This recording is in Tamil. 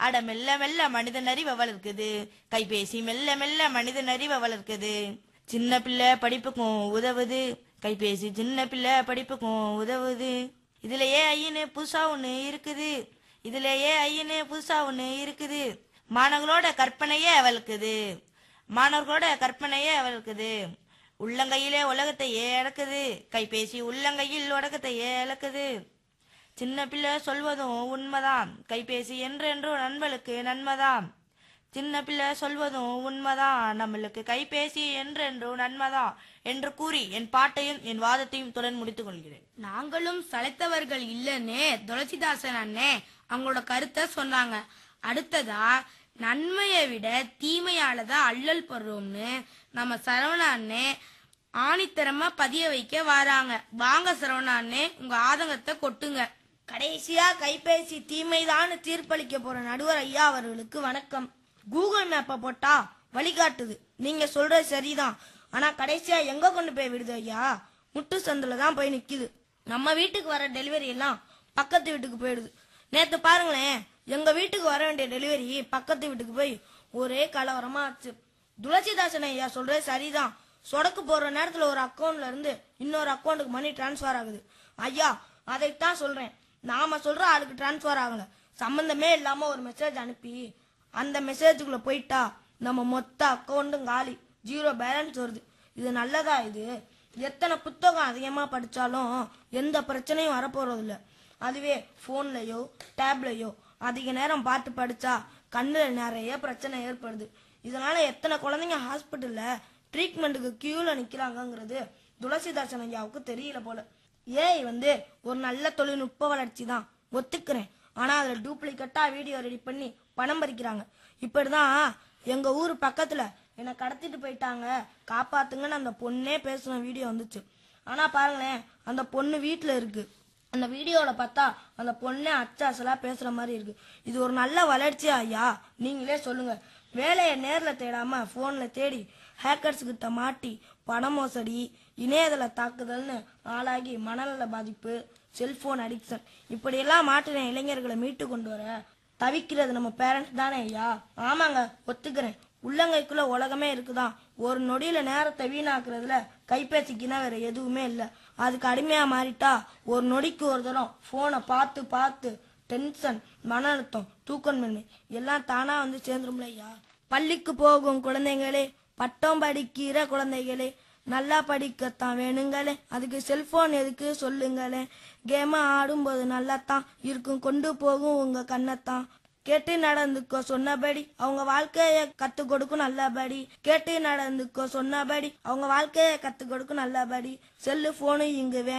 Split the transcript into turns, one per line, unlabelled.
அட மெல்ல மெல்ல மனிதன் அறிவை வளர்க்குது கைபேசி மெல்ல மெல்ல மனிதன் அறிவை வளர்க்குது சின்ன பிள்ளை படிப்புக்கும் உதவுது கைபேசி சின்ன பிள்ளை படிப்புக்கும் உதவுது இதுலயே ஐயனு புதுசா ஒண்ணு இருக்குது இதுலயே ஐயனு புதுசா ஒண்ணு இருக்குது மாணவர்களோட கற்பனையே வளர்க்குது மாணவர்களோட கற்பனையே வளர்க்குது உள்ளங்கையிலே உலகத்தையே இழக்குது கைபேசி உள்ளங்கையில் உலகத்தையே இழக்குது சின்ன பிள்ளை சொல்வதும் உண்மைதான் கைபேசி என்றென்றும் நண்பர்களுக்கு நன்மைதான் சின்ன பிள்ளை சொல்வதும் உண்மைதான் நம்மளுக்கு கைபேசி என்றென்றும் நன்மைதான் என்று கூறி என் பாட்டையும் என் வாதத்தையும் தொடர்ந்து முடித்துக் கொள்கிறேன்
நாங்களும் சளைத்தவர்கள் இல்லைன்னு துளசிதாசன் அண்ணே அவங்களோட கருத்தை சொன்னாங்க அடுத்ததா நன்மையை விட தீமையால தான் அல்லல் படுறோம்னு நம்ம சரவணா அண்ணே ஆணித்தரமா பதிய வைக்க வராங்க வாங்க சரவணா அண்ணே உங்க ஆதங்கத்தை கொட்டுங்க
கடைசியா கைபேசி தீமைதான்னு தீர்ப்பளிக்க போற நடுவர் ஐயா அவர்களுக்கு வணக்கம் கூகுள் மேப்பை போட்டா வழிகாட்டுது நீங்க சொல்றது சரிதான் ஆனா கடைசியா எங்க கொண்டு போய் விடுது ஐயா முட்டு சந்தில தான் போய் நிக்குது நம்ம வீட்டுக்கு வர டெலிவரி எல்லாம் பக்கத்து வீட்டுக்கு போயிடுது நேத்து பாருங்களேன் எங்க வீட்டுக்கு வர வேண்டிய டெலிவரி பக்கத்து வீட்டுக்கு போய் ஒரே கலவரமா ஆச்சு துளசிதாசன் ஐயா சொல்றது சரிதான் சொடக்கு போடுற நேரத்துல ஒரு அக்கௌண்ட்ல இருந்து இன்னொரு அக்கௌண்ட்டுக்கு மணி டிரான்ஸ்ஃபர் ஆகுது ஐயா அதைத்தான் சொல்றேன் நாம சொல்ற ஆளுக்கு டிரான்ஸ்ஃபர் ஆகல சம்பந்தமே இல்லாம ஒரு மெசேஜ் அனுப்பி அந்த மெசேஜுக்குள்ள போயிட்டா நம்ம மொத்த அக்கௌண்ட்டும் காலி ஜீரோ பேலன்ஸ் வருது இது நல்லதா இது எத்தனை புத்தகம் அதிகமா படிச்சாலும் எந்த பிரச்சனையும் வரப்போறது இல்ல அதுவே போன்லயோ டேப்லயோ அதிக நேரம் பார்த்து படிச்சா கண்ணுல நிறைய பிரச்சனை ஏற்படுது இதனால எத்தனை குழந்தைங்க ஹாஸ்பிட்டல்ல ட்ரீட்மெண்ட்டுக்கு கியூல நிக்கிறாங்கங்கிறது துளசிதாசன் ஐயாவுக்கு தெரியல போல ஏஐ வந்து ஒரு நல்ல தொழில்நுட்ப வளர்ச்சி தான் ஒத்துக்கிறேன் ஆனா அதுல டூப்ளிகேட்டா வீடியோ ரெடி பண்ணி பணம் பறிக்கிறாங்க இப்படிதான் எங்க ஊர் பக்கத்துல என்னை கடத்திட்டு போயிட்டாங்க காப்பாத்துங்கன்னு அந்த பொண்ணே பேசுன வீடியோ வந்துச்சு ஆனா பாருங்களேன் அந்த பொண்ணு வீட்டுல இருக்கு அந்த வீடியோல பார்த்தா அந்த பொண்ணே அச்சாசலா பேசுற மாதிரி இருக்கு இது ஒரு நல்ல வளர்ச்சி ஐயா நீங்களே சொல்லுங்க வேலையை நேர்ல தேடாம போன்ல தேடி ஹேக்கர்ஸ் கிட்ட மாட்டி பண மோசடி இணையதள தாக்குதல்னு ஆளாகி மனநல பாதிப்பு செல்போன் அடிக்ஷன் இப்படியெல்லாம் மாட்டின இளைஞர்களை மீட்டு கொண்டு வர தவிக்கிறது நம்ம பேரண்ட்ஸ் தானே ஐயா ஆமாங்க ஒத்துக்கிறேன் உள்ளங்கைக்குள்ள உலகமே இருக்குதான் ஒரு நொடியில நேரத்தை வீணாக்குறதுல கைபேசிக்குன்னா வேற எதுவுமே இல்ல அதுக்கு அடிமையா மாறிட்டா ஒரு நொடிக்கு ஒரு தரம் போனை பார்த்து பார்த்து டென்ஷன் மன அழுத்தம் தூக்கமின்மை எல்லாம் தானா வந்து சேர்ந்துரும்ல ஐயா பள்ளிக்கு போகும் குழந்தைங்களே பட்டம் படிக்கிற குழந்தைகளே நல்லா படிக்கத்தான் வேணுங்களே அதுக்கு செல்போன் எதுக்கு சொல்லுங்களே கேம ஆடும்போது நல்லாத்தான் இருக்கும் கொண்டு போகும் உங்க கண்ணத்தான் கேட்டு நடந்துக்கோ சொன்னபடி அவங்க வாழ்க்கைய கத்து கொடுக்கும் நல்லபடி கேட்டு நடந்துக்கோ சொன்னபடி அவங்க வாழ்க்கைய கத்து கொடுக்கும் நல்லபடி செல்லு போனு இங்கு வே